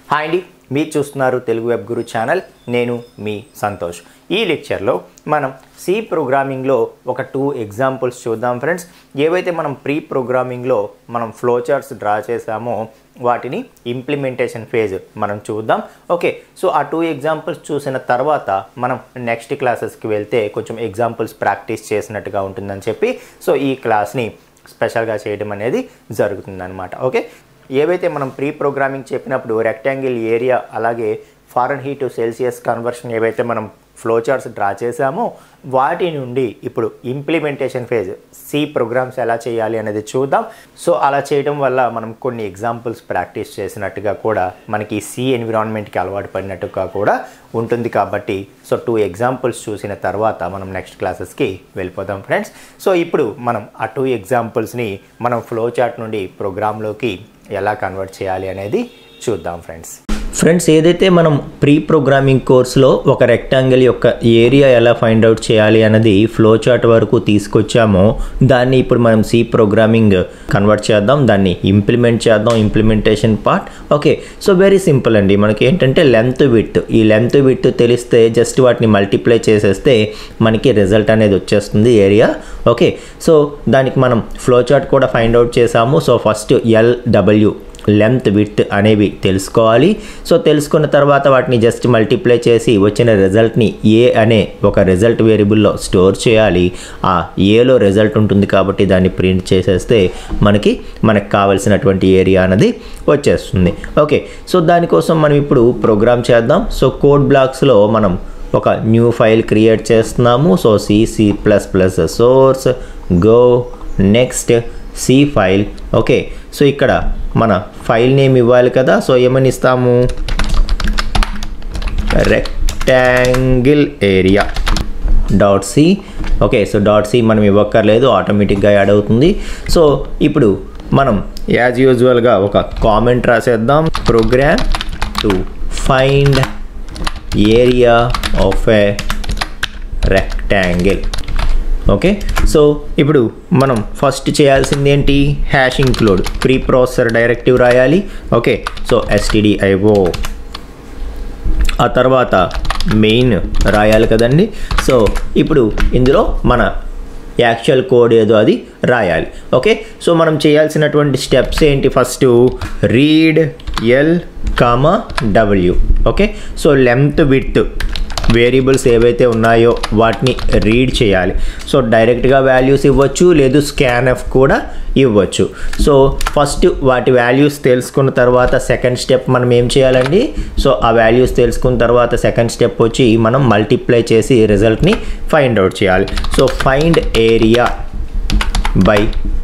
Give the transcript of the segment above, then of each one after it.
hi అండి మీరు చూస్తున్నారు తెలుగు వెబ్ గురు ఛానల్ నేను మీ సంతోష్ ఈ లెక్చర్లో మనం సి ప్రోగ్రామింగ్లో ఒక టూ ఎగ్జాంపుల్స్ చూద్దాం ఫ్రెండ్స్ ఏవైతే మనం ప్రీ ప్రోగ్రామింగ్లో మనం ఫ్లో చార్ట్స్ డ్రా చేసామో వాటిని ఇంప్లిమెంటేషన్ ఫేజ్ మనం చూద్దాం ఓకే సో ఆ టూ ఎగ్జాంపుల్స్ చూసిన తర్వాత మనం నెక్స్ట్ క్లాసెస్కి వెళ్తే కొంచెం ఎగ్జాంపుల్స్ ప్రాక్టీస్ చేసినట్టుగా ఉంటుందని చెప్పి సో ఈ క్లాస్ని స్పెషల్గా చేయడం అనేది జరుగుతుందన్నమాట ఓకే ఏవైతే మనం ప్రీ ప్రోగ్రామింగ్ చెప్పినప్పుడు రెక్టాంగిల్ ఏరియా అలాగే Fahrenheit to Celsius conversion ఏవైతే మనం ఫ్లో చార్ట్స్ డ్రా చేసామో వాటి నుండి ఇప్పుడు ఇంప్లిమెంటేషన్ ఫేజ్ సి ప్రోగ్రామ్స్ ఎలా చేయాలి అనేది చూద్దాం సో అలా చేయడం వల్ల మనం కొన్ని ఎగ్జాంపుల్స్ ప్రాక్టీస్ చేసినట్టుగా కూడా మనకి సి ఎన్విరాన్మెంట్కి అలవాటు పడినట్టుగా కూడా ఉంటుంది కాబట్టి సో టూ ఎగ్జాంపుల్స్ చూసిన తర్వాత మనం నెక్స్ట్ క్లాసెస్కి వెళ్ళిపోదాం ఫ్రెండ్స్ సో ఇప్పుడు మనం ఆ టూ ఎగ్జాంపుల్స్ని మనం ఫ్లో చార్ట్ నుండి ప్రోగ్రాంలోకి ఎలా కన్వర్ట్ చేయాలి అనేది చూద్దాం ఫ్రెండ్స్ ఫ్రెండ్స్ ఏదైతే మనం ప్రీ ప్రోగ్రామింగ్ కోర్స్లో ఒక రెక్టాంగిల్ యొక్క ఏరియా ఎలా ఫైండ్ అవుట్ చేయాలి అన్నది ఫ్లో చార్ట్ వరకు తీసుకొచ్చామో దాన్ని ఇప్పుడు మనం సి ప్రోగ్రామింగ్ కన్వర్ట్ చేద్దాం దాన్ని ఇంప్లిమెంట్ చేద్దాం implementation part okay so very simple అండి మనకి ఏంటంటే లెంత్ విత్ ఈ లెంత్ విత్ తెలిస్తే జస్ట్ వాటిని మల్టిప్లై చేసేస్తే మనకి రిజల్ట్ అనేది వచ్చేస్తుంది ఏరియా ఓకే సో దానికి మనం ఫ్లో చార్ట్ కూడా ఫైండ్ అవుట్ చేసాము so first LW length width అనేవి తెలుసుకోవాలి సో తెలుసుకున్న తర్వాత వాటిని జస్ట్ మల్టిప్లై చేసి వచ్చిన రిజల్ట్ని ఏ అనే ఒక రిజల్ట్ వేరియబుల్లో స్టోర్ చేయాలి ఆ ఏలో రిజల్ట్ ఉంటుంది కాబట్టి దాన్ని ప్రింట్ చేసేస్తే మనకి మనకు కావలసినటువంటి ఏరియా అనేది వచ్చేస్తుంది ఓకే సో దానికోసం మనం ఇప్పుడు ప్రోగ్రామ్ చేద్దాం సో కోడ్ బ్లాక్స్లో మనం ఒక న్యూ ఫైల్ క్రియేట్ చేస్తున్నాము so C C plus plus source go next C file okay so ఇక్కడ మన ఫైల్ నేమ్ ఇవ్వాలి కదా సో ఏమని ఇస్తాము rectangle area dot C okay so dot C మనం ఇవ్వక్కర్లేదు ఆటోమేటిక్గా యాడ్ అవుతుంది సో ఇప్పుడు మనం యాజ్ యూజువల్గా ఒక కామెంట్ రాసేద్దాం program to find area of a rectangle okay so ఇప్పుడు మనం ఫస్ట్ చేయాల్సింది ఏంటి hash include preprocessor directive రాయాలి ఓకే సో ఎస్టీడీఐఓ ఆ తర్వాత మెయిన్ రాయాలి కదండి సో ఇప్పుడు ఇందులో మన యాక్చువల్ కోడ్ ఏదో అది రాయాలి ఓకే సో మనం చేయాల్సినటువంటి స్టెప్స్ ఏంటి first read L comma W okay so length width variables ఏవైతే ఉన్నాయో వాటిని రీడ్ చేయాలి సో డైరెక్ట్గా వాల్యూస్ ఇవ్వచ్చు లేదు స్కాన్ఎఫ్ కూడా ఇవ్వచ్చు సో ఫస్ట్ వాటి వాల్యూస్ తెలుసుకున్న తర్వాత సెకండ్ స్టెప్ మనం ఏం చేయాలండి సో ఆ వాల్యూస్ తెలుసుకున్న తర్వాత సెకండ్ స్టెప్ వచ్చి మనం మల్టిప్లై చేసి రిజల్ట్ని ఫైండ్ అవుట్ చేయాలి so find area by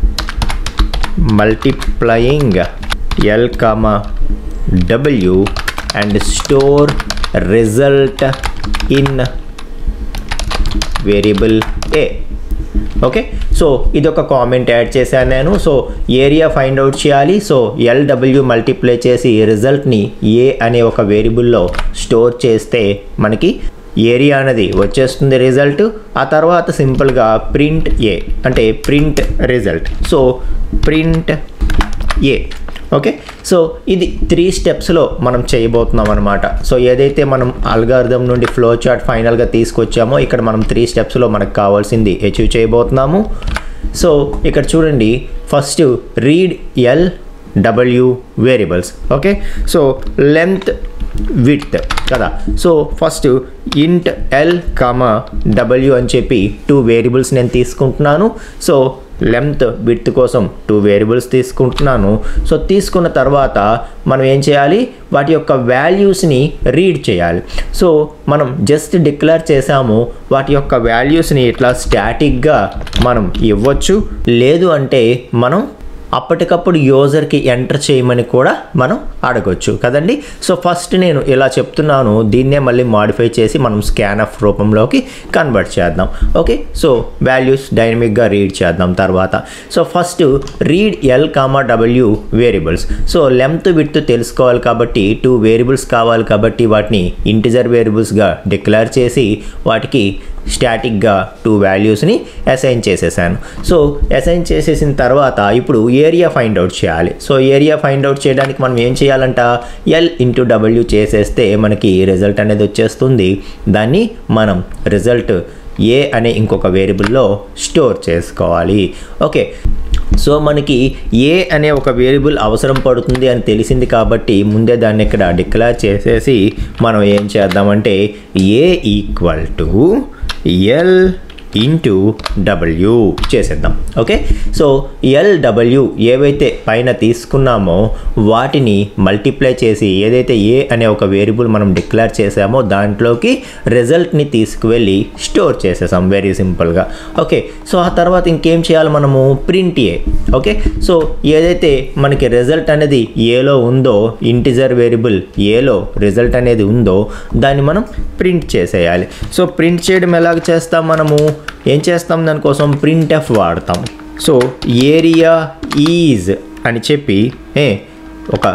multiplying L comma W and store result in variable A okay so ఇది ఒక కామెంట్ యాడ్ చేశాను నేను సో ఏరియా ఫైండ్ అవుట్ చేయాలి సో ఎల్డబ్ల్యూ మల్టిప్లై చేసి రిజల్ట్ని ఏ అనే ఒక వేరియబుల్లో స్టోర్ చేస్తే మనకి ఏరియా అనేది వచ్చేస్తుంది రిజల్ట్ ఆ తర్వాత సింపుల్గా ప్రింట్ ఏ అంటే print result so print A okay so ఇది త్రీ స్టెప్స్లో మనం చేయబోతున్నాం అనమాట సో ఏదైతే మనం అల్గారిథం నుండి ఫ్లో చార్ట్ ఫైనల్గా తీసుకొచ్చామో ఇక్కడ మనం త్రీ స్టెప్స్లో మనకు కావాల్సింది అచీవ్ చేయబోతున్నాము సో ఇక్కడ చూడండి first read L W variables okay so length width కదా so first int L comma W అని చెప్పి టూ వేరియబుల్స్ నేను తీసుకుంటున్నాను సో లెంత్ విత్ కోసం టూ వేరియబుల్స్ తీసుకుంటున్నాను సో తీసుకున్న తర్వాత మనం ఏం చేయాలి వాటి యొక్క వాల్యూస్ని రీడ్ చేయాలి సో మనం జస్ట్ డిక్లేర్ చేసాము వాటి యొక్క వాల్యూస్ని ఇట్లా స్టాటిక్గా మనం ఇవ్వచ్చు లేదు అంటే మనం అప్పటికప్పుడు యూజర్కి ఎంటర్ చేయమని కూడా మనం అడగొచ్చు కదండి సో ఫస్ట్ నేను ఇలా చెప్తున్నాను దీన్నే మళ్ళీ మాడిఫై చేసి మనం స్కాన్ ఆఫ్ రూపంలోకి కన్వర్ట్ చేద్దాం ఓకే సో వాల్యూస్ డైనమిక్గా రీడ్ చేద్దాం తర్వాత so first read L comma W variables so length width తెలుసుకోవాలి కాబట్టి టూ వేరియబుల్స్ కావాలి కాబట్టి వాటిని ఇంటిజర్ వేరియబుల్స్గా డిక్లేర్ చేసి వాటికి స్టాటిక్గా టూ వాల్యూస్ని అసైన్ చేసేసాను సో అసైన్ చేసేసిన తర్వాత ఇప్పుడు ఏరియా ఫైండ్ అవుట్ చేయాలి సో ఏరియా ఫైండ్ అవుట్ చేయడానికి మనం ఏం చేయాలంట ఎల్ ఇంటూ డబ్ల్యూ చేసేస్తే మనకి రిజల్ట్ అనేది వచ్చేస్తుంది దాన్ని మనం రిజల్ట్ ఏ అనే ఇంకొక వేరియబుల్లో స్టోర్ చేసుకోవాలి ఓకే సో మనకి ఏ అనే ఒక వేరియబుల్ అవసరం పడుతుంది అని తెలిసింది కాబట్టి ముందే దాన్ని ఇక్కడ డిక్లేర్ చేసేసి మనం ఏం చేద్దామంటే A equal to L into W చేసేద్దాం ఓకే సో ఎల్ డబ్ల్యూ ఏవైతే పైన తీసుకున్నామో వాటిని మల్టిప్లై చేసి ఏదైతే ఏ అనే ఒక వేరియబుల్ మనం డిక్లేర్ చేసామో దాంట్లోకి రిజల్ట్ని తీసుకువెళ్ళి స్టోర్ చేసేసాం వెరీ సింపుల్గా ఓకే సో ఆ తర్వాత ఇంకేం చేయాలి మనము ప్రింట్ ఏ ఓకే సో ఏదైతే మనకి రిజల్ట్ అనేది ఏలో ఉందో ఇంటిజర్ వేరియబుల్ ఏలో రిజల్ట్ అనేది ఉందో దాన్ని మనం ప్రింట్ చేసేయాలి సో ప్రింట్ చేయడం ఎలాగ చేస్తాం మనము ఏం చేస్తాం దానికోసం ప్రింట్ ఎఫ్ వాడతాం సో ఏరియా ఈజ్ అని చెప్పి ఏ ఒక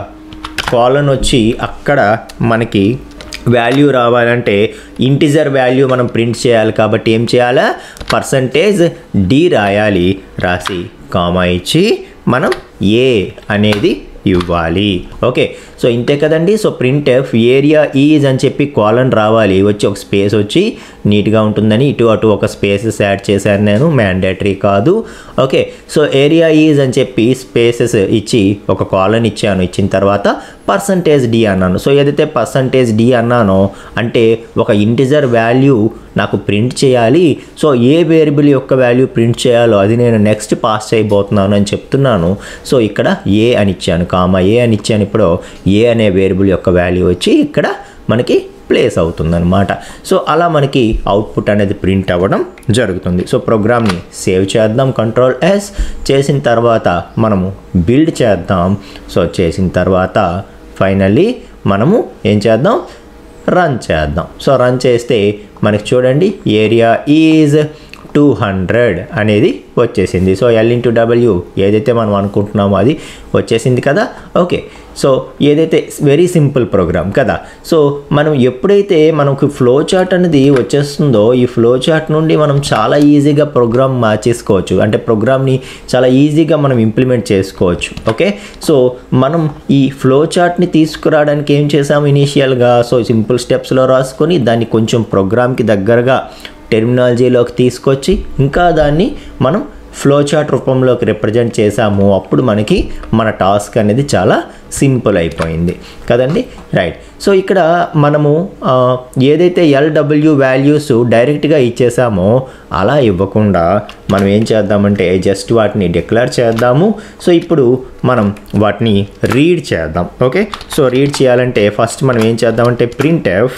కాలన్ వచ్చి అక్కడ మనకి వాల్యూ రావాలంటే ఇంటిజర్ వాల్యూ మనం ప్రింట్ చేయాలి కాబట్టి ఏం చేయాలా పర్సంటేజ్ డి రాయాలి రాసి కామా ఇచ్చి మనం ఏ అనేది ఇవ్వాలి ఓకే సో ఇంతే కదండి so print printf area is అని చెప్పి కాలన్ రావాలి వచ్చి ఒక స్పేస్ వచ్చి నీట్గా ఉంటుందని ఇటు అటు ఒక స్పేసెస్ యాడ్ చేశాను నేను మ్యాండేటరీ కాదు ఓకే సో ఏరియా ఈజ్ అని చెప్పి స్పేసెస్ ఇచ్చి ఒక కాలన్ ఇచ్చాను ఇచ్చిన తర్వాత పర్సంటేజ్ డి అన్నాను సో ఏదైతే పర్సంటేజ్ డి అన్నానో అంటే ఒక ఇంటిజర్ వాల్యూ నాకు ప్రింట్ చేయాలి సో ఏ వేరియబుల్ యొక్క వాల్యూ ప్రింట్ చేయాలో అది నేను నెక్స్ట్ పాస్ చేయబోతున్నాను అని చెప్తున్నాను సో ఇక్కడ ఏ అని ఇచ్చాను కామా ఏ అని ఇచ్చాను ఇప్పుడు ఏ అనే వేరియబుల్ యొక్క వాల్యూ వచ్చి ఇక్కడ మనకి ప్లేస్ అవుతుందన్నమాట సో అలా మనకి అవుట్పుట్ అనేది ప్రింట్ అవ్వడం జరుగుతుంది సో ప్రోగ్రామ్ని సేవ్ చేద్దాం కంట్రోల్ ఎస్ చేసిన తర్వాత మనము బిల్డ్ చేద్దాం సో చేసిన తర్వాత ఫైనల్లీ మనము ఏం చేద్దాం రన్ చేద్దాం సో రన్ చేస్తే మనకి చూడండి ఏరియా ఈజ్ టూ హండ్రెడ్ అనేది వచ్చేసింది సో ఎల్ ఇంటూ డబ్ల్యూ ఏదైతే మనం అనుకుంటున్నామో అది వచ్చేసింది కదా ఓకే సో ఏదైతే వెరీ సింపుల్ ప్రోగ్రామ్ కదా సో మనం ఎప్పుడైతే మనకు ఫ్లో చార్ట్ అనేది వచ్చేస్తుందో ఈ ఫ్లో చార్ట్ నుండి మనం చాలా ఈజీగా ప్రోగ్రామ్ మార్చేసుకోవచ్చు అంటే ప్రోగ్రామ్ని చాలా ఈజీగా మనం ఇంప్లిమెంట్ చేసుకోవచ్చు ఓకే సో మనం ఈ ఫ్లో చార్ట్ని తీసుకురావడానికి ఏం చేసాము ఇనీషియల్గా సో సింపుల్ స్టెప్స్లో రాసుకొని దాన్ని కొంచెం ప్రోగ్రామ్కి దగ్గరగా టెర్మినాలజీలోకి తీసుకొచ్చి ఇంకా దాన్ని మనం ఫ్లో చార్ట్ రూపంలోకి రిప్రజెంట్ చేసాము అప్పుడు మనకి మన టాస్క్ అనేది చాలా సింపుల్ అయిపోయింది కదండి రైట్ సో ఇక్కడ మనము ఆ, ఏదైతే ఎల్డబ్ల్యూ వాల్యూస్ డైరెక్ట్గా ఇచ్చేసామో అలా ఇవ్వకుండా మనం ఏం చేద్దామంటే జస్ట్ వాటిని డిక్లేర్ చేద్దాము సో ఇప్పుడు మనం వాటిని రీడ్ చేద్దాం ఓకే సో రీడ్ చేయాలంటే ఫస్ట్ మనం ఏం చేద్దామంటే print F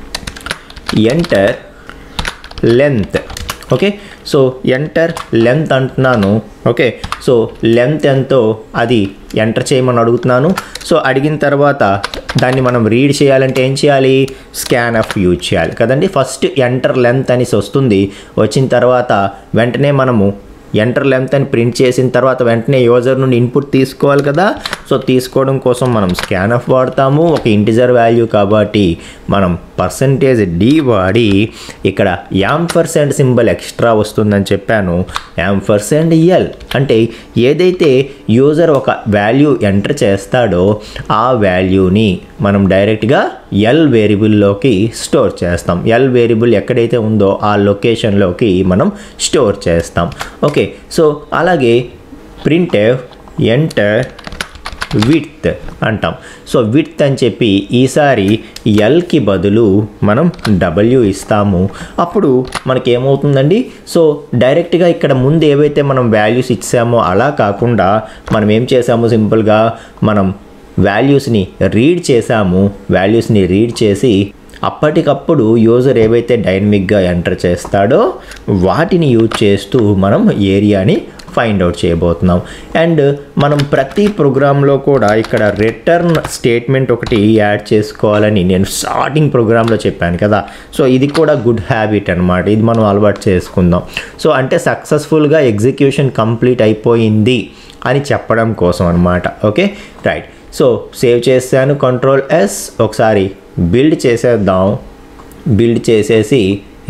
enter length okay so enter length అంటున్నాను ఓకే సో లెంత్ ఎంతో అది ఎంటర్ చేయమని అడుగుతున్నాను సో అడిగిన తర్వాత దాన్ని మనం రీడ్ చేయాలంటే ఏం చేయాలి స్కాన్ ఆఫ్ యూజ్ చేయాలి కదండి ఫస్ట్ ఎంటర్ లెంత్ అనేసి వస్తుంది వచ్చిన తర్వాత వెంటనే మనము ఎంటర్ లెంత్ అని ప్రింట్ చేసిన తర్వాత వెంటనే యూజర్ నుండి ఇన్పుట్ తీసుకోవాలి కదా సో తీసుకోవడం కోసం మనం స్కాన్ ఆఫ్ వాడతాము ఒక ఇంటిజర్ వాల్యూ కాబట్టి మనం పర్సంటేజ్ డి వాడి ఇక్కడ యామ్ పర్సెంట్ సింబల్ ఎక్స్ట్రా వస్తుందని చెప్పాను యామ్ పర్సెంట్ ఎల్ అంటే ఏదైతే యూజర్ ఒక వాల్యూ ఎంటర్ చేస్తాడో ఆ వాల్యూని మనం డైరెక్ట్గా ఎల్ వేరియబుల్లోకి స్టోర్ చేస్తాం ఎల్ వేరియబుల్ ఎక్కడైతే ఉందో ఆ లొకేషన్లోకి మనం స్టోర్ చేస్తాం ఓకే సో అలాగే ప్రింట్ ఎంటర్ విత్ అంటాం సో విత్ అని చెప్పి ఈసారి ఎల్కి బదులు మనం డబ్ల్యూ ఇస్తాము అప్పుడు మనకి ఏమవుతుందండి సో డైరెక్ట్గా ఇక్కడ ముందు ఏవైతే మనం వాల్యూస్ ఇచ్చామో అలా కాకుండా మనం ఏం చేసాము సింపుల్గా మనం వాల్యూస్ని రీడ్ చేసాము వాల్యూస్ని రీడ్ చేసి అప్పటికప్పుడు యూజర్ ఏవైతే డైనమిక్గా ఎంటర్ చేస్తాడో వాటిని యూజ్ చేస్తూ మనం ఏరియాని ఫైండ్ అవుట్ చేయబోతున్నాం అండ్ మనం ప్రతి ప్రోగ్రాంలో కూడా ఇక్కడ రిటర్న్ స్టేట్మెంట్ ఒకటి యాడ్ చేసుకోవాలని నేను స్టార్టింగ్ ప్రోగ్రాంలో చెప్పాను కదా సో ఇది కూడా గుడ్ హ్యాబిట్ అనమాట ఇది మనం అలవాటు చేసుకుందాం సో అంటే సక్సెస్ఫుల్గా ఎగ్జిక్యూషన్ కంప్లీట్ అయిపోయింది అని చెప్పడం కోసం అనమాట ఓకే రైట్ సో సేవ్ చేశాను కంట్రోల్ ఎస్ ఒకసారి బిల్డ్ చేసేద్దాం బిల్డ్ చేసేసి ఇంకా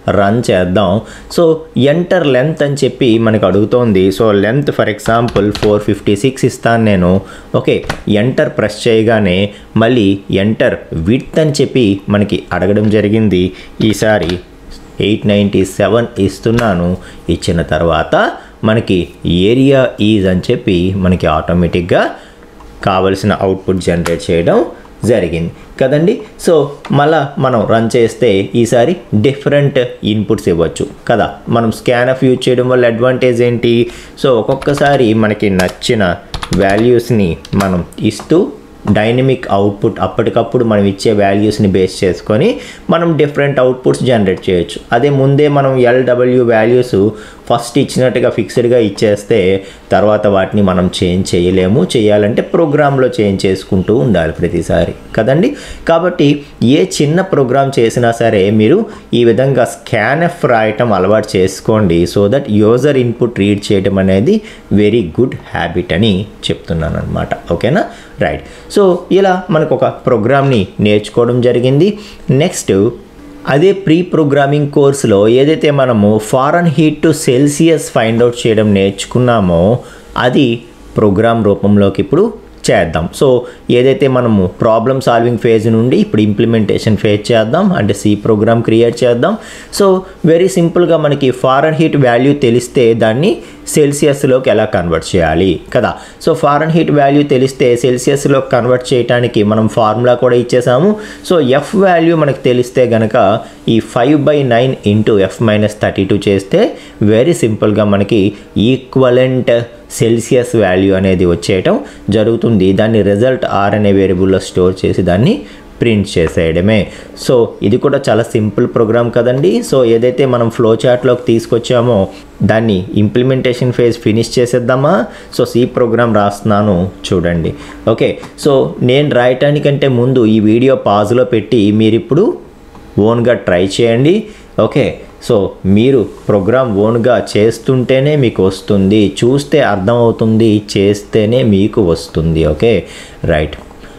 రన్ చేద్దాం సో ఎంటర్ లెంత్ అని చెప్పి మనకు అడుగుతోంది so length for example four fifty six ఇస్తాను నేను ఓకే ఎంటర్ ప్రెస్ చేయగానే మళ్ళీ ఎంటర్ విత్ అని చెప్పి మనకి అడగడం జరిగింది ఈసారి ఎయిట్ నైంటీ సెవెన్ ఇస్తున్నాను ఇచ్చిన తర్వాత మనకి ఏరియా ఈజ్ అని చెప్పి మనకి ఆటోమేటిక్గా కావలసిన అవుట్పుట్ జనరేట్ చేయడం జరిగింది కదండి సో మళ్ళా మనం రన్ చేస్తే ఈసారి డిఫరెంట్ ఇన్పుట్స్ ఇవ్వచ్చు కదా మనం స్కానఫ్ యూజ్ చేయడం వల్ల అడ్వాంటేజ్ ఏంటి సో ఒక్కొక్కసారి మనకి నచ్చిన వాల్యూస్ని మనం ఇస్తూ డైనమిక్ అవుట్పుట్ అప్పటికప్పుడు మనం ఇచ్చే వాల్యూస్ని బేస్ చేసుకొని మనం డిఫరెంట్ అవుట్పుట్స్ జనరేట్ చేయొచ్చు అదే ముందే మనం ఎల్డబ్ల్యూ వాల్యూస్ ఫస్ట్ ఇచ్చినట్టుగా ఫిక్స్డ్గా ఇచ్చేస్తే తర్వాత వాటిని మనం చేంజ్ చేయలేము చేయాలంటే ప్రోగ్రాంలో చేంజ్ చేసుకుంటూ ఉండాలి ప్రతిసారి కదండి కాబట్టి ఏ చిన్న ప్రోగ్రామ్ చేసినా సరే మీరు ఈ విధంగా స్కానఫ్ రాయటం అలవాటు చేసుకోండి so that user input read చేయడం అనేది వెరీ గుడ్ హ్యాబిట్ అని చెప్తున్నాను అనమాట ఓకేనా రైట్ సో ఇలా మనకు ఒక ప్రోగ్రామ్ని నేర్చుకోవడం జరిగింది నెక్స్ట్ అదే ప్రీ ప్రోగ్రామింగ్ కోర్సులో ఏదైతే మనము Fahrenheit to Celsius find out చేయడం నేర్చుకున్నామో అది ప్రోగ్రామ్ రూపంలోకి ఇప్పుడు చేద్దాం సో ఏదైతే మనము ప్రాబ్లమ్ సాల్వింగ్ ఫేజ్ నుండి ఇప్పుడు ఇంప్లిమెంటేషన్ ఫేజ్ చేద్దాం అంటే సి ప్రోగ్రామ్ క్రియేట్ చేద్దాం సో వెరీ సింపుల్గా మనకి ఫారెన్ హీట్ వాల్యూ తెలిస్తే దాన్ని సెల్సియస్లోకి ఎలా కన్వర్ట్ చేయాలి కదా సో ఫారెన్ హీట్ వాల్యూ తెలిస్తే సెల్సియస్లో కన్వర్ట్ చేయడానికి మనం ఫార్ములా కూడా ఇచ్చేసాము సో ఎఫ్ వాల్యూ మనకు తెలిస్తే గనక ఈ five by nine into F minus thirty two చేస్తే వెరీ సింపుల్గా మనకి ఈక్వలెంట్ సెల్సియస్ వాల్యూ అనేది వచ్చేయటం జరుగుతుంది దాన్ని రిజల్ట్ ఆర్ అనే వేరియబుల్లో స్టోర్ చేసి దాన్ని ప్రింట్ చేసేయడమే సో ఇది కూడా చాలా సింపుల్ ప్రోగ్రామ్ కదండి సో ఏదైతే మనం ఫ్లో చార్ట్లోకి తీసుకొచ్చామో దాన్ని ఇంప్లిమెంటేషన్ ఫేజ్ ఫినిష్ చేసేద్దామా సో సి ప్రోగ్రామ్ రాస్తున్నాను చూడండి ఓకే సో నేను రాయటానికంటే ముందు ఈ వీడియో పాజ్లో పెట్టి మీరు ఇప్పుడు ఓన్గా ట్రై చేయండి ఓకే సో మీరు ప్రోగ్రామ్ ఓన్గా చేస్తుంటేనే మీకు వస్తుంది చూస్తే అర్థమవుతుంది చేస్తేనే మీకు వస్తుంది ఓకే రైట్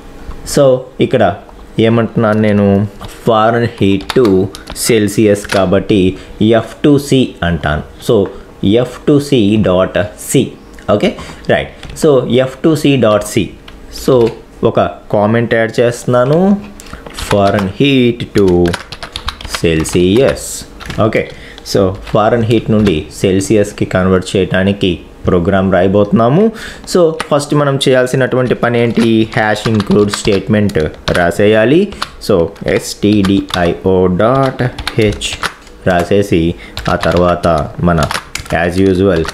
సో ఇక్కడ ఏమంటున్నాను నేను ఫారెన్ హీట్ టు సెల్సియస్ కాబట్టి ఎఫ్ టు సి అంటాను so F to C dot C okay right so F to C dot C so ఒక కామెంట్ యాడ్ చేస్తున్నాను Fahrenheit to Celsius okay so Fahrenheit నుండి సెల్సియస్కి convert చేయడానికి program రాయబోతున్నాము so first మనం చేయాల్సినటువంటి పని ఏంటి హ్యాష్ ఇంక్లూడ్ స్టేట్మెంట్ రాసేయాలి సో ఎస్టీడిఐఓ డాట్ హెచ్ రాసేసి ఆ తర్వాత మన యాజ్ యూజువల్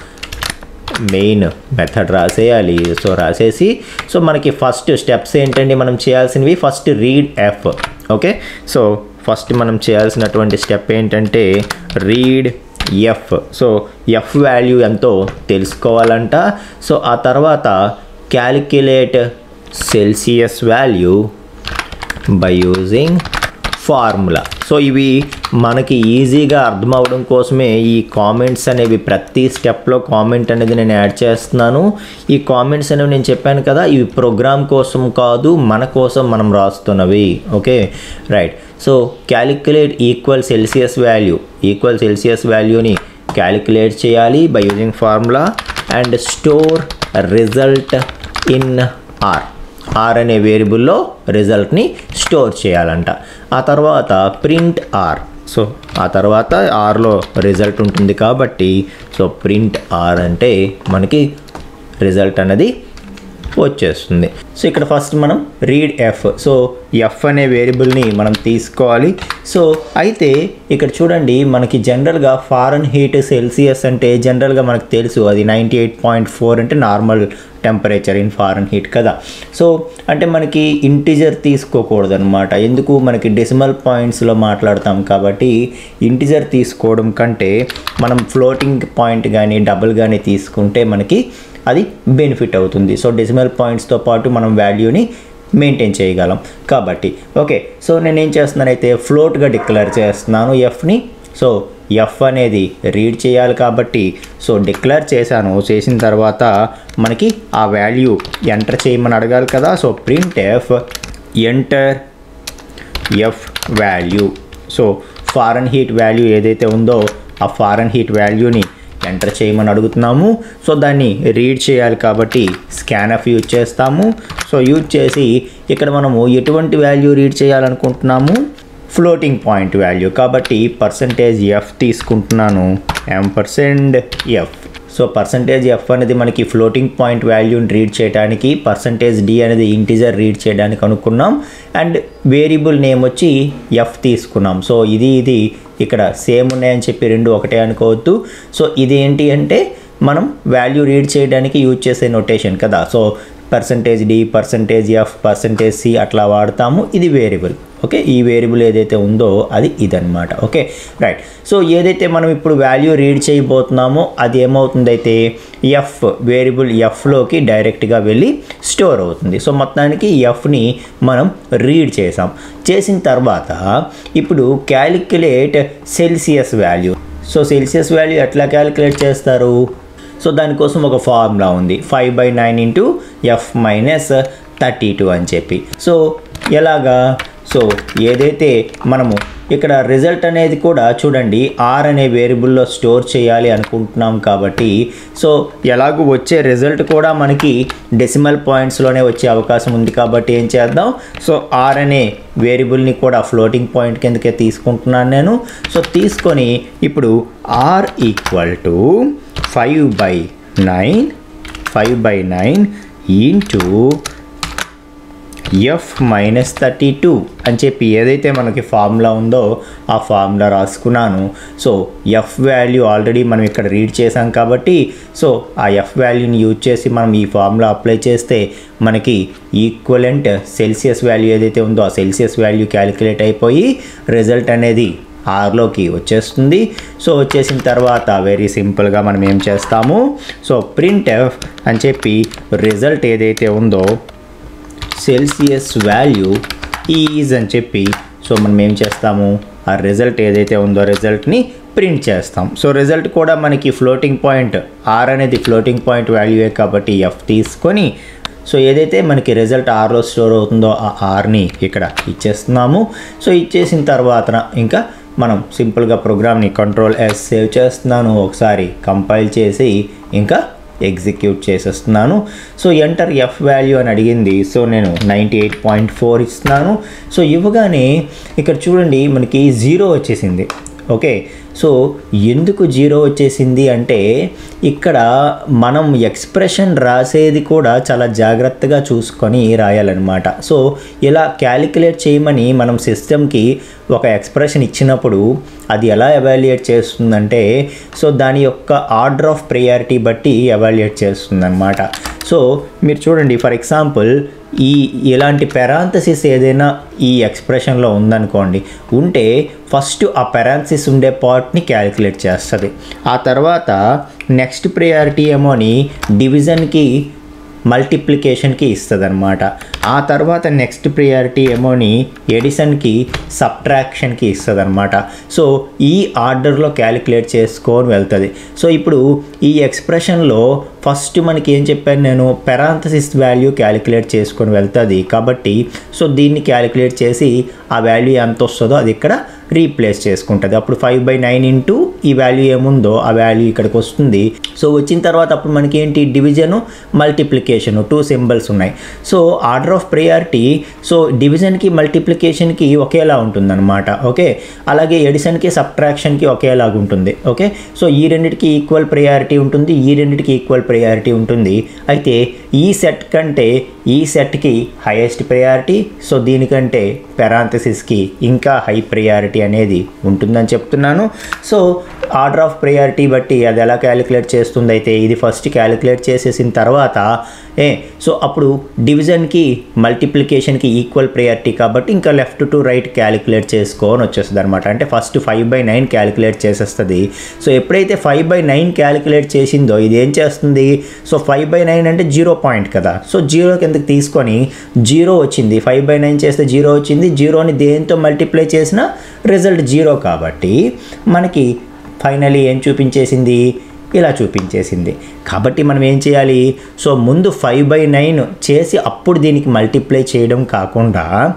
మెయిన్ మెథడ్ రాసేయాలి సో రాసేసి సో మనకి ఫస్ట్ స్టెప్స్ ఏంటండి మనం చేయాల్సినవి first read F okay so first మనం చేయాల్సినటువంటి స్టెప్ ఏంటంటే read F so F value ఎంతో తెలుసుకోవాలంట సో ఆ తర్వాత calculate Celsius value by using formula so ఇవి మనకి ఈజీగా అర్థం అవడం కోసమే ఈ కామెంట్స్ అనేవి ప్రతి స్టెప్లో కామెంట్ అనేది నేను యాడ్ చేస్తున్నాను ఈ కామెంట్స్ అనేవి నేను చెప్పాను కదా ఇవి ప్రోగ్రామ్ కోసం కాదు మన కోసం మనం రాస్తున్నవి okay right so calculate equal Celsius value equal Celsius వాల్యూని క్యాలిక్యులేట్ చేయాలి by using formula and store result in R R అనే వేరియబుల్లో రిజల్ట్ని స్టోర్ చేయాలంట ఆ తర్వాత ప్రింట్ ఆర్ సో ఆ తర్వాత ఆర్లో రిజల్ట్ ఉంటుంది కాబట్టి సో ప్రింట్ ఆర్ అంటే మనకి రిజల్ట్ అనేది వచ్చేస్తుంది సో ఇక్కడ ఫస్ట్ మనం రీడ్ ఎఫ్ సో ఎఫ్ అనే వేరియబుల్ని మనం తీసుకోవాలి సో అయితే ఇక్కడ చూడండి మనకి జనరల్గా ఫారెన్ హీట్ సెల్సియస్ అంటే జనరల్గా మనకు తెలుసు అది నైంటీ ఎయిట్ పాయింట్ ఫోర్ అంటే normal temperature in Fahrenheit కదా సో అంటే మనకి ఇంటిజర్ తీసుకోకూడదు అనమాట ఎందుకు మనకి డెసిమల్ పాయింట్స్లో మాట్లాడతాం కాబట్టి ఇంటిజర్ తీసుకోవడం కంటే మనం ఫ్లోటింగ్ పాయింట్ కానీ డబుల్ కానీ తీసుకుంటే మనకి అది బెనిఫిట్ అవుతుంది సో డెసిమల్ పాయింట్స్తో పాటు మనం వాల్యూని మెయింటైన్ చేయగలం కాబట్టి ఓకే సో నేను ఏం చేస్తున్నానైతే ఫ్లోట్గా డిక్లేర్ చేస్తున్నాను ఎఫ్ని సో ఎఫ్ అనేది రీడ్ చేయాలి కాబట్టి సో డిక్లేర్ చేశాను చేసిన తర్వాత మనకి ఆ వాల్యూ ఎంటర్ చేయమని అడగాలి కదా so print F enter F value so Fahrenheit value ఏదైతే ఉందో ఆ ఫారెన్ హీట్ వాల్యూని ఎంటర్ చేయమని అడుగుతున్నాము సో దాన్ని రీడ్ చేయాలి కాబట్టి స్కానఫ్ యూజ్ చేస్తాము సో యూజ్ చేసి ఇక్కడ మనము ఎటువంటి వాల్యూ రీడ్ చేయాలనుకుంటున్నాము ఫ్లోటింగ్ పాయింట్ వాల్యూ కాబట్టి పర్సంటేజ్ ఎఫ్ తీసుకుంటున్నాను ఎం percent F so percentage F అనేది మనకి ఫ్లోటింగ్ పాయింట్ వాల్యూని రీడ్ చేయడానికి పర్సంటేజ్ డి అనేది ఇంటిజర్ రీడ్ చేయడానికి అనుకున్నాం అండ్ వేరియబుల్ నేమ్ వచ్చి ఎఫ్ తీసుకున్నాం సో ఇది ఇది ఇక్కడ సేమ్ ఉన్నాయని చెప్పి రెండు ఒకటే అనుకోవద్దు సో ఇది ఏంటి అంటే మనం వాల్యూ రీడ్ చేయడానికి యూజ్ చేసే నొటేషన్ కదా so percentage D percentage F percentage C అట్లా వాడతాము ఇది వేరియబుల్ ఓకే ఈ వేరియబుల్ ఏదైతే ఉందో అది ఇదనమాట ఓకే రైట్ సో ఏదైతే మనం ఇప్పుడు వాల్యూ రీడ్ చేయబోతున్నామో అది ఏమవుతుందైతే ఎఫ్ వేరియబుల్ ఎఫ్లోకి డైరెక్ట్గా వెళ్ళి స్టోర్ అవుతుంది సో మొత్తానికి ఎఫ్ని మనం రీడ్ చేసాం చేసిన తర్వాత ఇప్పుడు calculate Celsius value so Celsius value ఎట్లా క్యాలిక్యులేట్ చేస్తారు సో దానికోసం ఒక ఫార్ములా ఉంది five by nine into F minus thirty two అని చెప్పి సో ఎలాగా సో ఏదైతే మనము ఇక్కడ రిజల్ట్ అనేది కూడా చూడండి ఆర్ అనే వేరియబుల్లో స్టోర్ చేయాలి అనుకుంటున్నాం కాబట్టి సో ఎలాగో వచ్చే రిజల్ట్ కూడా మనకి డెసిమల్ పాయింట్స్లోనే వచ్చే అవకాశం ఉంది కాబట్టి ఏం చేద్దాం సో ఆర్ అనే వేరియబుల్ని కూడా ఫ్లోటింగ్ పాయింట్ కిందకే తీసుకుంటున్నాను నేను సో తీసుకొని ఇప్పుడు R equal to five by nine five by nine into F minus thirty two అని చెప్పి ఏదైతే మనకి ఫార్ములా ఉందో ఆ ఫార్ములా రాసుకున్నాను సో ఎఫ్ వాల్యూ ఆల్రెడీ మనం ఇక్కడ రీడ్ చేసాం కాబట్టి సో ఆ ఎఫ్ వాల్యూని యూజ్ చేసి మనం ఈ ఫార్ములా అప్లై చేస్తే మనకి ఈక్వలెంట్ సెల్సియస్ వాల్యూ ఏదైతే ఉందో ఆ సెల్సియస్ వాల్యూ క్యాలిక్యులేట్ అయిపోయి రిజల్ట్ అనేది ఆర్లోకి వచ్చేస్తుంది సో వచ్చేసిన తర్వాత వెరీ సింపుల్గా మనం ఏం చేస్తాము సో ప్రింట్ ఎఫ్ అని చెప్పి రిజల్ట్ ఏదైతే ఉందో సెల్సియస్ వాల్యూ ఈజ్ అని చెప్పి సో మనం ఏం చేస్తాము ఆ రిజల్ట్ ఏదైతే ఉందో రిజల్ట్ని ప్రింట్ చేస్తాం సో రిజల్ట్ కూడా మనకి ఫ్లోటింగ్ పాయింట్ ఆర్ అనేది ఫ్లోటింగ్ పాయింట్ వాల్యూయే కాబట్టి ఎఫ్ తీసుకొని సో ఏదైతే మనకి రిజల్ట్ ఆర్లో స్టోర్ అవుతుందో ఆ ఆర్ని ఇక్కడ ఇచ్చేస్తున్నాము సో ఇచ్చేసిన తర్వాత ఇంకా మనం సింపుల్గా ప్రోగ్రామ్ని కంట్రోల్ ఎస్ సేవ్ చేస్తున్నాను ఒకసారి కంపైల్ చేసి ఇంకా ఎగ్జిక్యూట్ చేసేస్తున్నాను సో ఎంటర్ ఎఫ్ వాల్యూ అని అడిగింది సో నేను నైంటీ ఎయిట్ పాయింట్ ఫోర్ ఇస్తున్నాను సో ఇవ్వగానే ఇక్కడ చూడండి మనకి జీరో వచ్చేసింది ఓకే సో ఎందుకు జీరో వచ్చేసింది అంటే ఇక్కడ మనం ఎక్స్ప్రెషన్ రాసేది కూడా చాలా జాగ్రత్తగా చూసుకొని రాయాలన్నమాట సో ఇలా క్యాలిక్యులేట్ చేయమని మనం సిస్టమ్కి ఒక ఎక్స్ప్రెషన్ ఇచ్చినప్పుడు అది ఎలా ఎవాల్యుయేట్ చేస్తుందంటే సో దాని యొక్క ఆర్డర్ ఆఫ్ ప్రియారిటీ బట్టి ఎవాల్యుయేట్ చేస్తుందన్నమాట సో మీరు చూడండి ఫర్ ఎగ్జాంపుల్ ఈ ఇలాంటి పెరాంథసిస్ ఏదైనా ఈ ఎక్స్ప్రెషన్లో ఉందనుకోండి ఉంటే ఫస్ట్ ఆ పెరాంథసిస్ ఉండే పార్ట్ని క్యాలిక్యులేట్ చేస్తుంది ఆ తర్వాత నెక్స్ట్ ప్రియారిటీ ఏమోని డివిజన్కి మల్టిప్లికేషన్కి ఇస్తుంది అనమాట ఆ తర్వాత నెక్స్ట్ ప్రియారిటీ ఏమోని ఎడిషన్కి సబ్ట్రాక్షన్కి ఇస్తుంది అనమాట సో ఈ ఆర్డర్లో క్యాలిక్యులేట్ చేసుకొని వెళ్తుంది సో ఇప్పుడు ఈ ఎక్స్ప్రెషన్లో ఫస్ట్ మనకి ఏం చెప్పాను నేను పెరాంథసిస్ వాల్యూ క్యాలిక్యులేట్ చేసుకొని వెళ్తుంది కాబట్టి సో దీన్ని క్యాలిక్యులేట్ చేసి ఆ వాల్యూ ఎంత వస్తుందో అది ఇక్కడ రీప్లేస్ చేసుకుంటుంది అప్పుడు ఫైవ్ బై నైన్ ఇంటూ ఈ వాల్యూ ఏముందో ఆ వాల్యూ ఇక్కడికి వస్తుంది సో వచ్చిన తర్వాత అప్పుడు మనకి ఏంటి డివిజను మల్టిప్లికేషన్ టూ సింబల్స్ ఉన్నాయి so order of priority so డివిజన్కి మల్టిప్లికేషన్కి ఒకేలా ఉంటుందన్నమాట ఓకే అలాగే ఎడిషన్కి సబ్ట్రాక్షన్కి ఒకేలాగా ఉంటుంది ఓకే సో ఈ రెండింటికి ఈక్వల్ ప్రియారిటీ ఉంటుంది ఈ రెండింటికి ఈక్వల్ ప్రియారిటీ ఉంటుంది అయితే ఈ సెట్ కంటే ఈ సెట్కి హైయెస్ట్ ప్రియారిటీ సో దీనికంటే పెరాంథసిస్కి ఇంకా హై ప్రియారిటీ అనేది ఉంటుందని చెప్తున్నాను సో ఆర్డర్ ఆఫ్ ప్రియారిటీ బట్టి అది ఎలా క్యాలిక్యులేట్ చేస్తుంది అయితే ఇది ఫస్ట్ క్యాలిక్యులేట్ చేసేసిన తర్వాత ఏ సో అప్పుడు డివిజన్కి మల్టిప్లికేషన్కి ఈక్వల్ ప్రియారిటీ కాబట్టి ఇంకా లెఫ్ట్ టు రైట్ క్యాలిక్యులేట్ చేసుకోని వచ్చేస్తుంది అనమాట అంటే first five by nine calculate చేసేస్తుంది సో ఎప్పుడైతే ఫైవ్ బై నైన్ క్యాలిక్యులేట్ చేసిందో ఇది ఏం చేస్తుంది సో ఫైవ్ బై నైన్ అంటే జీరో పాయింట్ కదా సో జీరో కిందకి తీసుకొని జీరో వచ్చింది ఫైవ్ బై నైన్ చేస్తే జీరో వచ్చింది జీరోని దేంతో మల్టిప్లై చేసినా రిజల్ట్ జీరో కాబట్టి మనకి ఫైనలీ ఏం చూపించేసింది ఇలా చూపించేసింది కాబట్టి మనం ఏం చేయాలి సో ముందు ఫైవ్ బై నైన్ చేసి అప్పుడు దీనికి మల్టిప్లై చేయడం కాకుండా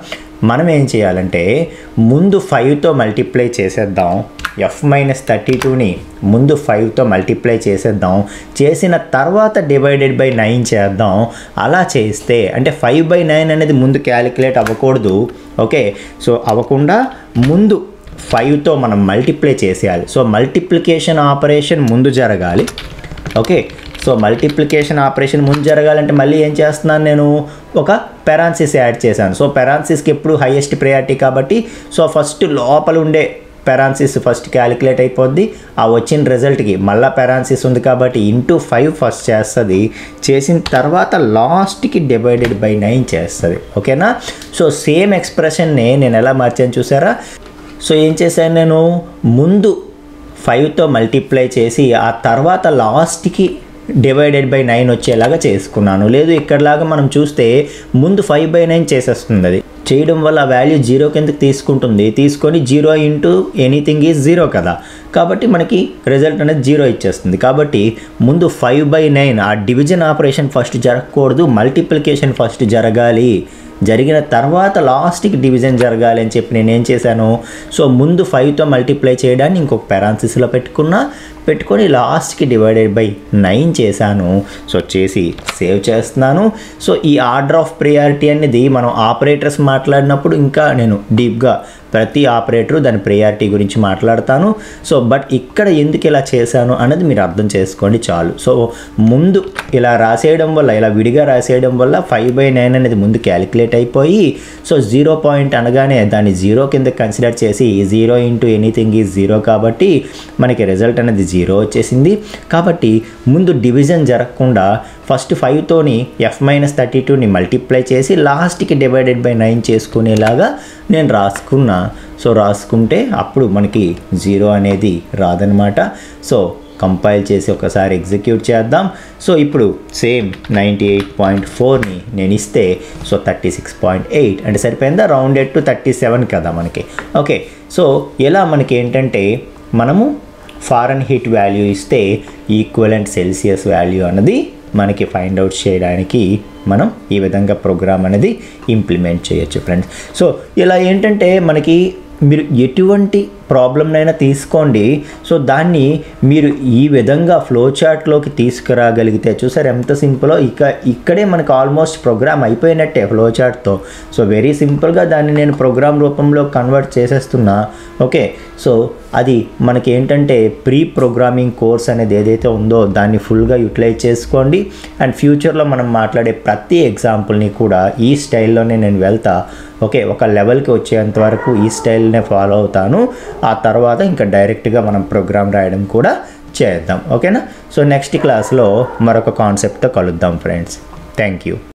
మనం ఏం చేయాలంటే ముందు ఫైవ్తో మల్టిప్లై చేసేద్దాం ఎఫ్ మైనస్ థర్టీ టూని ముందు ఫైవ్తో మల్టిప్లై చేసేద్దాం చేసిన తర్వాత డివైడెడ్ బై నైన్ చేద్దాం అలా చేస్తే అంటే ఫైవ్ బై నైన్ అనేది ముందు క్యాలిక్యులేట్ అవ్వకూడదు ఓకే సో అవ్వకుండా ముందు ఫైవ్తో మనం మల్టిప్లై చేసేయాలి సో మల్టిప్లికేషన్ ఆపరేషన్ ముందు జరగాలి ఓకే సో మల్టిప్లికేషన్ ఆపరేషన్ ముందు జరగాలంటే మళ్ళీ ఏం చేస్తున్నాను నేను ఒక పెరాన్సిస్ యాడ్ చేశాను సో పెరాన్సిస్కి ఎప్పుడు హైయెస్ట్ ప్రయారిటీ కాబట్టి సో ఫస్ట్ లోపల ఉండే పెరాన్సిస్ ఫస్ట్ క్యాలిక్యులేట్ అయిపోద్ది ఆ వచ్చిన రిజల్ట్కి మళ్ళీ పెరాన్సిస్ ఉంది కాబట్టి ఇంటూ ఫైవ్ ఫస్ట్ చేస్తుంది చేసిన తర్వాత లాస్ట్కి డివైడెడ్ బై నైన్ చేస్తుంది ఓకేనా సో సేమ్ ఎక్స్ప్రెషన్ని నేను ఎలా మార్చాను చూసారా సో ఏం చేశాను నేను ముందు ఫైవ్తో మల్టిప్లై చేసి ఆ తర్వాత లాస్ట్కి డివైడెడ్ బై నైన్ వచ్చేలాగా చేసుకున్నాను లేదు ఇక్కడలాగా మనం చూస్తే ముందు ఫైవ్ బై నైన్ చేసేస్తుంది అది చేయడం వల్ల ఆ వాల్యూ జీరో కిందకి తీసుకుంటుంది తీసుకొని zero into anything is zero కదా కాబట్టి మనకి రిజల్ట్ అనేది జీరో ఇచ్చేస్తుంది కాబట్టి ముందు ఫైవ్ బై నైన్ ఆ డివిజన్ ఆపరేషన్ ఫస్ట్ జరగకూడదు మల్టిప్లికేషన్ ఫస్ట్ జరగాలి జరిగిన తర్వాత లాస్ట్కి డివిజన్ జరగాలి అని చెప్పి నేను ఏం చేశాను సో ముందు ఫైవ్తో మల్టిప్లై చేయడాన్ని ఇంకొక పెరాన్సిస్లో పెట్టుకున్నా పెట్టుకొని లాస్ట్కి డివైడెడ్ బై నైన్ చేశాను సో చేసి సేవ్ చేస్తున్నాను సో ఈ ఆర్డర్ ఆఫ్ ప్రియారిటీ అనేది మనం ఆపరేటర్స్ మాట్లాడినప్పుడు ఇంకా నేను డీప్గా ప్రతి ఆపరేటరు దాని ప్రియారిటీ గురించి మాట్లాడతాను సో బట్ ఇక్కడ ఎందుకు ఇలా చేశాను అన్నది మీరు అర్థం చేసుకోండి చాలు సో ముందు ఇలా రాసేయడం వల్ల ఇలా విడిగా రాసేయడం వల్ల ఫైవ్ బై నైన్ అనేది ముందు క్యాలిక్యులేట్ అయిపోయి సో జీరో పాయింట్ అనగానే దాన్ని జీరో కింద కన్సిడర్ చేసి zero into anything is zero కాబట్టి మనకి రిజల్ట్ అనేది జీరో వచ్చేసింది కాబట్టి ముందు డివిజన్ జరగకుండా ఫస్ట్ ఫైవ్తోని ఎఫ్ మైనస్ థర్టీ టూని మల్టిప్లై చేసి లాస్ట్కి డివైడెడ్ బై నైన్ చేసుకునేలాగా నేను రాసుకున్నా సో రాసుకుంటే అప్పుడు మనకి జీరో అనేది రాదనమాట సో కంపైల్ చేసి ఒకసారి ఎగ్జిక్యూట్ చేద్దాం సో ఇప్పుడు సేమ్ నైంటీ ఎయిట్ పాయింట్ ఫోర్ని నేను ఇస్తే so thirty six point eight అంటే సరిపోయిందా రౌండెడ్ టు థర్టీ సెవెన్ కదా మనకి ఓకే సో ఎలా మనకి ఏంటంటే మనము ఫారెన్ హీట్ వాల్యూ ఇస్తే ఈక్వలెంట్ సెల్సియస్ వాల్యూ అన్నది మనకి ఫైండ్ అవుట్ చేయడానికి మనం ఈ విధంగా ప్రోగ్రామ్ అనేది ఇంప్లిమెంట్ చేయొచ్చు ఫ్రెండ్స్ సో ఇలా ఏంటంటే మనకి మీరు ఎటువంటి ప్రాబ్లమ్నైనా తీసుకోండి సో దాన్ని మీరు ఈ విధంగా ఫ్లో చార్ట్లోకి తీసుకురాగలిగితే చూసారు ఎంత సింపులో ఇక ఇక్కడే మనకు ఆల్మోస్ట్ ప్రోగ్రామ్ అయిపోయినట్టే ఫ్లో చార్ట్తో సో వెరీ సింపుల్గా దాన్ని నేను ప్రోగ్రామ్ రూపంలో కన్వర్ట్ చేసేస్తున్నా ఓకే సో అది మనకి ఏంటంటే ప్రీ ప్రోగ్రామింగ్ కోర్స్ అనేది ఏదైతే ఉందో దాన్ని ఫుల్గా యూటిలైజ్ చేసుకోండి అండ్ ఫ్యూచర్లో మనం మాట్లాడే ప్రతి ఎగ్జాంపుల్ని కూడా ఈ స్టైల్లోనే నేను వెళ్తా ఓకే ఒక లెవెల్కి వచ్చేంత వరకు ఈ స్టైల్నే ఫాలో అవుతాను ఆ తర్వాత ఇంకా డైరెక్ట్గా మనం ప్రోగ్రామ్ రాయడం కూడా చేద్దాం ఓకేనా సో నెక్స్ట్ క్లాస్లో మరొక కాన్సెప్ట్తో కలుద్దాం ఫ్రెండ్స్ థ్యాంక్ యూ